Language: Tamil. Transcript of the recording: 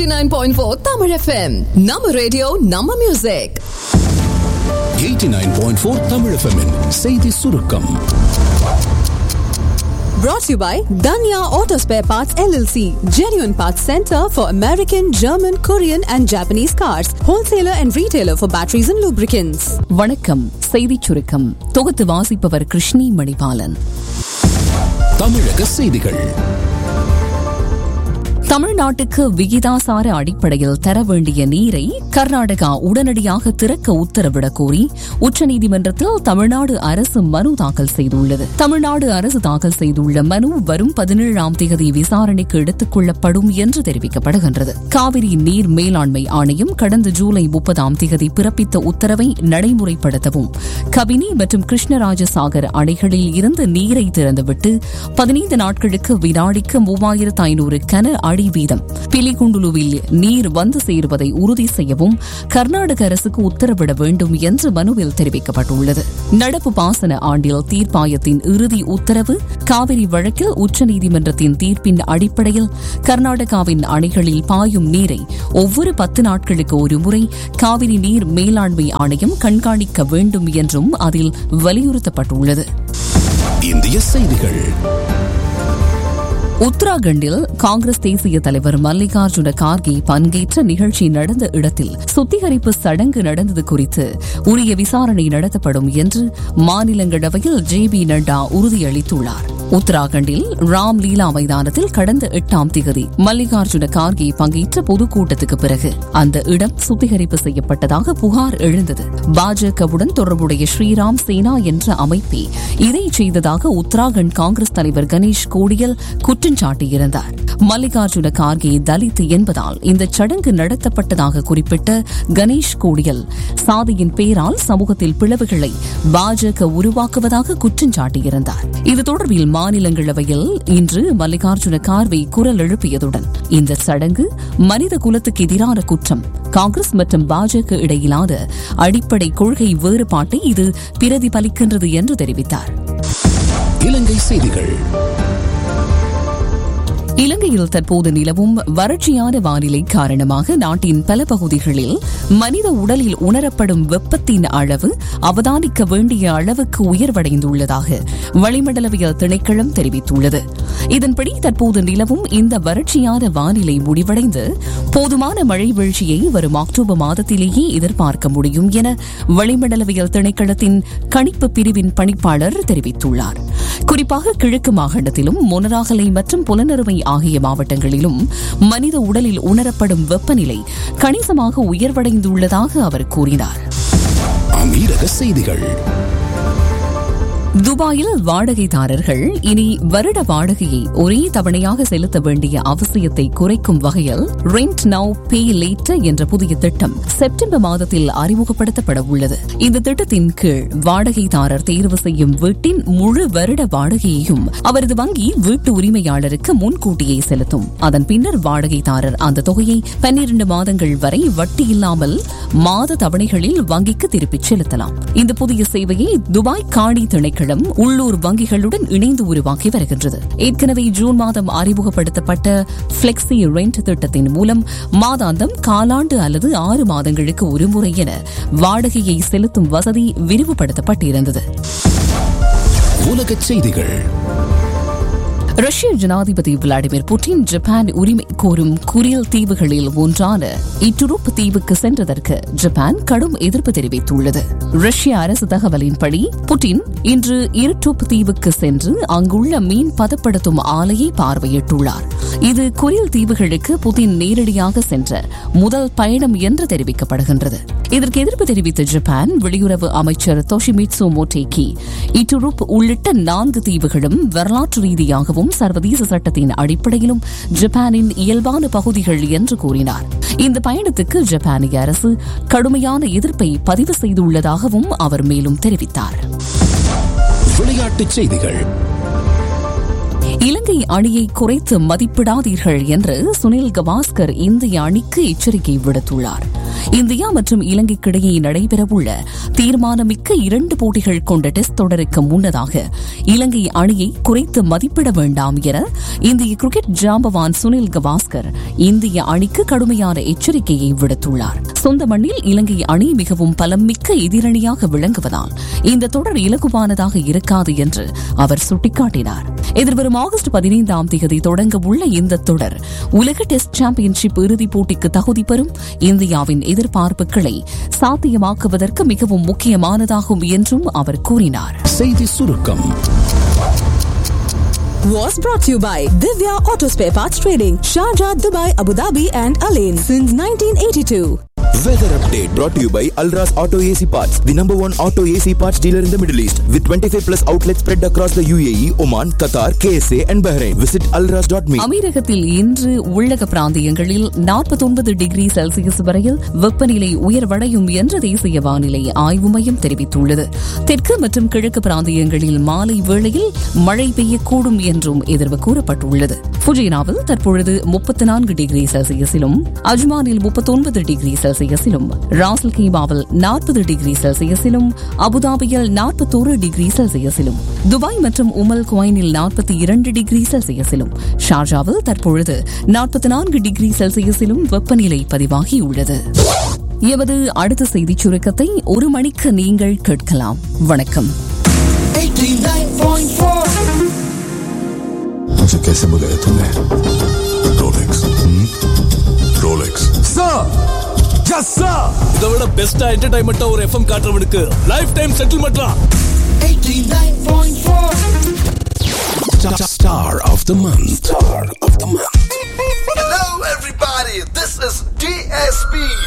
89.4 Tamil FM. நம்ம ரேடியோ நம்ம மியூசிக் 89.4 Tamil FM -இன் செய்தி சுருக்கம் brought to you by Danya Auto Spare Parts LLC, genuine parts center for American, German, Korean and Japanese cars, wholesaler and retailer for batteries and lubricants. வணக்கம் செய்திச் சுருக்கம் தொகுத்து வாசிப்பவர் கிருஷ்ணி மணிபாலன் தமிழக செய்திகள் தமிழ்நாட்டுக்கு விகிதாசார அடிப்படையில் தர வேண்டிய நீரை கர்நாடகா உடனடியாக திறக்க உத்தரவிடக் கோரி உச்சநீதிமன்றத்தில் தமிழ்நாடு அரசு மனு தாக்கல் செய்துள்ளது தமிழ்நாடு அரசு தாக்கல் செய்துள்ள மனு வரும் பதினேழாம் தேதி விசாரணைக்கு எடுத்துக் கொள்ளப்படும் என்று தெரிவிக்கப்படுகின்றது காவிரி நீர் மேலாண்மை ஆணையம் கடந்த ஜூலை முப்பதாம் தேதி பிறப்பித்த உத்தரவை நடைமுறைப்படுத்தவும் கபினி மற்றும் கிருஷ்ணராஜசாகர் அணைகளில் இருந்து நீரை திறந்துவிட்டு பதினைந்து நாட்களுக்கு வினாடிக்கு மூவாயிரத்து ஐநூறு கன அடி வீதம் பிலிகுண்டுலுவில் நீர் வந்து சேருவதை உறுதி செய்யவும் கர்நாடக அரசுக்கு உத்தரவிட வேண்டும் என்று மனுவில் தெரிவிக்கப்பட்டுள்ளது நடப்பு பாசன ஆண்டில் தீர்ப்பாயத்தின் இறுதி உத்தரவு காவிரி வழக்கில் உச்சநீதிமன்றத்தின் தீர்ப்பின் அடிப்படையில் கர்நாடகாவின் அணைகளில் பாயும் நீரை ஒவ்வொரு பத்து நாட்களுக்கு ஒருமுறை காவிரி நீர் மேலாண்மை ஆணையம் கண்காணிக்க வேண்டும் என்றும் அதில் வலியுறுத்தப்பட்டுள்ளது இந்திய செய்திகள் உத்தராகண்டில் காங்கிரஸ் தேசிய தலைவர் மல்லிகார்ஜுன கார்கே பங்கேற்ற நிகழ்ச்சி நடந்த இடத்தில் சுத்திகரிப்பு சடங்கு நடந்தது குறித்து உரிய விசாரணை நடத்தப்படும் என்று மாநிலங்களவையில் ஜே பி நட்டா உறுதியளித்துள்ளார் உத்தராகண்டில் ராம் லீலா மைதானத்தில் கடந்த எட்டாம் திகதி மல்லிகார்ஜுன கார்கே பங்கேற்ற பொதுக்கூட்டத்துக்கு பிறகு அந்த இடம் சுத்திகரிப்பு செய்யப்பட்டதாக புகார் எழுந்தது பாஜகவுடன் தொடர்புடைய ஸ்ரீராம் சேனா என்ற அமைப்பே இதை செய்ததாக உத்தராகண்ட் காங்கிரஸ் தலைவர் கணேஷ் கோடியல் குற்றம் சாட்டியிருந்தார் மல்லிகார்ஜுன கார்கே தலித் என்பதால் இந்த சடங்கு நடத்தப்பட்டதாக குறிப்பிட்ட கணேஷ் கோடியல் சாதியின் பேரால் சமூகத்தில் பிளவுகளை பாஜக உருவாக்குவதாக குற்றம் சாட்டியிருந்தார் இது தொடர்பில் மாநிலங்களவையில் இன்று மல்லிகார்ஜுன கார்வே குரல் எழுப்பியதுடன் இந்த சடங்கு மனித குலத்துக்கு எதிரான குற்றம் காங்கிரஸ் மற்றும் பாஜக இடையிலான அடிப்படை கொள்கை வேறுபாட்டை இது பிரதிபலிக்கின்றது என்று தெரிவித்தார் இலங்கை செய்திகள் இலங்கையில் தற்போது நிலவும் வறட்சியான வானிலை காரணமாக நாட்டின் பல பகுதிகளில் மனித உடலில் உணரப்படும் வெப்பத்தின் அளவு அவதானிக்க வேண்டிய அளவுக்கு உயர்வடைந்துள்ளதாக வளிமண்டலவியல் திணைக்களம் தெரிவித்துள்ளது இதன்படி தற்போது நிலவும் இந்த வறட்சியான வானிலை முடிவடைந்து போதுமான மழை வீழ்ச்சியை வரும் அக்டோபர் மாதத்திலேயே எதிர்பார்க்க முடியும் என வளிமண்டலவியல் திணைக்களத்தின் கணிப்பு பிரிவின் பணிப்பாளர் தெரிவித்துள்ளார் குறிப்பாக கிழக்கு மாகாணத்திலும் மொனராகலை மற்றும் புலனறுவை ஆகிய மாவட்டங்களிலும் மனித உடலில் உணரப்படும் வெப்பநிலை கணிசமாக உயர்வடைந்துள்ளதாக அவர் கூறினார் அமீரக செய்திகள் துபாயில் வாடகைதாரர்கள் இனி வருட வாடகையை ஒரே தவணையாக செலுத்த வேண்டிய அவசியத்தை குறைக்கும் வகையில் ரெண்ட் நவ் பே லேட்டர் என்ற புதிய திட்டம் செப்டம்பர் மாதத்தில் அறிமுகப்படுத்தப்பட உள்ளது இந்த திட்டத்தின் கீழ் வாடகைதாரர் தேர்வு செய்யும் வீட்டின் முழு வருட வாடகையையும் அவரது வங்கி வீட்டு உரிமையாளருக்கு முன்கூட்டியே செலுத்தும் அதன் பின்னர் வாடகைதாரர் அந்த தொகையை பன்னிரண்டு மாதங்கள் வரை வட்டி இல்லாமல் மாத தவணைகளில் வங்கிக்கு திருப்பிச் செலுத்தலாம் இந்த புதிய சேவையை துபாய் காணி திணைக்களம் திணைக்களம் உள்ளூர் வங்கிகளுடன் இணைந்து உருவாக்கி வருகின்றது ஏற்கனவே ஜூன் மாதம் அறிமுகப்படுத்தப்பட்ட பிளெக்சி ரெண்ட் திட்டத்தின் மூலம் மாதாந்தம் காலாண்டு அல்லது ஆறு மாதங்களுக்கு ஒருமுறை என வாடகையை செலுத்தும் வசதி விரிவுபடுத்தப்பட்டிருந்தது உலகச் செய்திகள் ரஷ்ய ஜனாதிபதி விளாடிமிர் புட்டின் ஜப்பான் உரிமை கோரும் குரியல் தீவுகளில் ஒன்றான இட்டுருப் தீவுக்கு சென்றதற்கு ஜப்பான் கடும் எதிர்ப்பு தெரிவித்துள்ளது ரஷ்ய அரசு தகவலின்படி புட்டின் இன்று இருட்டுப் தீவுக்கு சென்று அங்குள்ள மீன் பதப்படுத்தும் ஆலையை பார்வையிட்டுள்ளார் இது குரியல் தீவுகளுக்கு புட்டின் நேரடியாக சென்ற முதல் பயணம் என்று தெரிவிக்கப்படுகின்றது இதற்கு எதிர்ப்பு தெரிவித்த ஜப்பான் வெளியுறவு அமைச்சர் தொஷிமிட்சு மோட்டேகி இட்டுருப் உள்ளிட்ட நான்கு தீவுகளும் வரலாற்று ரீதியாகவும் சர்வதேச சட்டத்தின் அடிப்படையிலும் ஜப்பானின் இயல்பான பகுதிகள் என்று கூறினார் இந்த பயணத்துக்கு ஜப்பானிய அரசு கடுமையான எதிர்ப்பை பதிவு செய்துள்ளதாகவும் அவர் மேலும் தெரிவித்தார் விளையாட்டுச் செய்திகள் இலங்கை அணியை குறைத்து மதிப்பிடாதீர்கள் என்று சுனில் கவாஸ்கர் இந்திய அணிக்கு எச்சரிக்கை விடுத்துள்ளார் இந்தியா மற்றும் இலங்கைக்கிடையே நடைபெறவுள்ள தீர்மானமிக்க இரண்டு போட்டிகள் கொண்ட டெஸ்ட் தொடருக்கு முன்னதாக இலங்கை அணியை குறைத்து மதிப்பிட வேண்டாம் என இந்திய கிரிக்கெட் ஜாம்பவான் சுனில் கவாஸ்கர் இந்திய அணிக்கு கடுமையான எச்சரிக்கையை விடுத்துள்ளார் சொந்த மண்ணில் இலங்கை அணி மிகவும் பலம் மிக்க எதிரணியாக விளங்குவதால் இந்த தொடர் இலகுவானதாக இருக்காது என்று அவர் சுட்டிக்காட்டினார் எதிர்வரும் ஆகஸ்ட் பதினைந்தாம் தேதி தொடங்க உள்ள இந்த தொடர் உலக டெஸ்ட் சாம்பியன்ஷிப் இறுதிப் போட்டிக்கு தகுதி பெறும் இந்தியாவின் எதிர்பார்ப்புகளை சாத்தியமாக்குவதற்கு மிகவும் முக்கியமானதாகும் என்றும் அவர் கூறினார் செய்தி சுருக்கம் Was brought to you by Divya Auto Spare Parts Trading, Sharjah, Dubai, Abu Dhabi, and Alain since 1982. Weather update brought to you by Alras Auto AC Parts, the number one auto AC parts dealer in the Middle East, with 25 plus outlets spread across the UAE, Oman, Qatar, KSA, and Bahrain. Visit alras.me. அமீரகத்தில் இன்று உள்ளக பிராந்தியங்களில் நாற்பத்தொன்பது டிகிரி செல்சியஸ் வரையில் வெப்பநிலை உயர்வடையும் என்று தேசிய வானிலை ஆய்வு மையம் தெரிவித்துள்ளது தெற்கு மற்றும் கிழக்கு பிராந்தியங்களில் மாலை வேளையில் மழை பெய்யக்கூடும் என்றும் எதிர்வு கூறப்பட்டுள்ளது ஃபுஜினாவில் தற்பொழுது முப்பத்தி நான்கு டிகிரி செல்சியஸிலும் அஜ்மானில் முப்பத்தொன்பது டிகிரி செல்சியஸிலும் ராசல் கீமாவில் நாற்பது டிகிரி செல்சியஸிலும் அபுதாபியில் நாற்பத்தோரு டிகிரி செல்சியஸிலும் துபாய் மற்றும் உமல் குவைனில் நாற்பத்தி இரண்டு டிகிரி செல்சியஸிலும் ஷார்ஜாவில் தற்பொழுது நாற்பத்தி நான்கு டிகிரி செல்சியஸிலும் வெப்பநிலை பதிவாகியுள்ளது எமது அடுத்த செய்திச் சுருக்கத்தை ஒரு மணிக்கு நீங்கள் கேட்கலாம் வணக்கம் मुझे कैसे बुलाया तुमने रोलेक्स रोलेक्स இதை விட பெஸ்டா என்டர்டைன்மெண்டா ஒரு எஃப்எம் காட்டுறவனுக்கு லைஃப் டைம் செட்டில்மெண்ட்லாம் Star of the month. Star of the month. Hello, everybody. This is DSP.